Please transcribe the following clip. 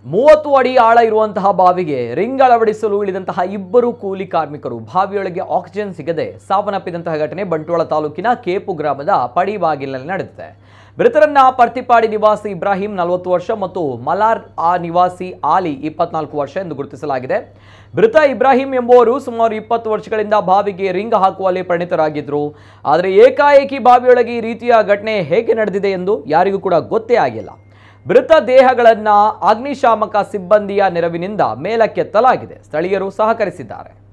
ಮೂವತ್ತು ಅಡಿ ಆಳ ಇರುವಂತಹ ಬಾವಿಗೆ ರಿಂಗ್ ಅಳವಡಿಸಲು ಇಳಿದಂತಹ ಇಬ್ಬರು ಕೂಲಿ ಕಾರ್ಮಿಕರು ಬಾವಿಯೊಳಗೆ ಆಕ್ಸಿಜನ್ ಸಿಗದೆ ಸಾವನ್ನಪ್ಪಿದಂತಹ ಘಟನೆ ಬಂಟ್ವಾಳ ತಾಲೂಕಿನ ಕೇಪು ಗ್ರಾಮದ ಪಡಿಬಾಗಿಲಿನಲ್ಲಿ ನಡೆದಿದೆ ಮೃತರನ್ನ ಪರ್ತಿಪಾಡಿ ನಿವಾಸಿ ಇಬ್ರಾಹಿಂ ನಲವತ್ತು ವರ್ಷ ಮತ್ತು ಮಲಾರ್ ಆ ನಿವಾಸಿ ಆಲಿ ಇಪ್ಪತ್ನಾಲ್ಕು ವರ್ಷ ಎಂದು ಗುರುತಿಸಲಾಗಿದೆ ಮೃತ ಇಬ್ರಾಹಿಂ ಎಂಬುವರು ಸುಮಾರು ಇಪ್ಪತ್ತು ವರ್ಷಗಳಿಂದ ಬಾವಿಗೆ ರಿಂಗ್ ಹಾಕುವಲ್ಲಿ ಪರಿಣಿತರಾಗಿದ್ದರು ಆದರೆ ಏಕಾಏಕಿ ಬಾವಿಯೊಳಗೆ ಈ ರೀತಿಯ ಘಟನೆ ಹೇಗೆ ನಡೆದಿದೆ ಎಂದು ಯಾರಿಗೂ ಕೂಡ ಗೊತ್ತೇ ಆಗಿಲ್ಲ ಮೃತ ದೇಹಗಳನ್ನ ಅಗ್ನಿಶಾಮಕ ಸಿಬ್ಬಂದಿಯ ನೆರವಿನಿಂದ ಮೇಲಕ್ಕೆತ್ತಲಾಗಿದೆ ಸ್ಥಳೀಯರು ಸಹಕರಿಸಿದ್ದಾರೆ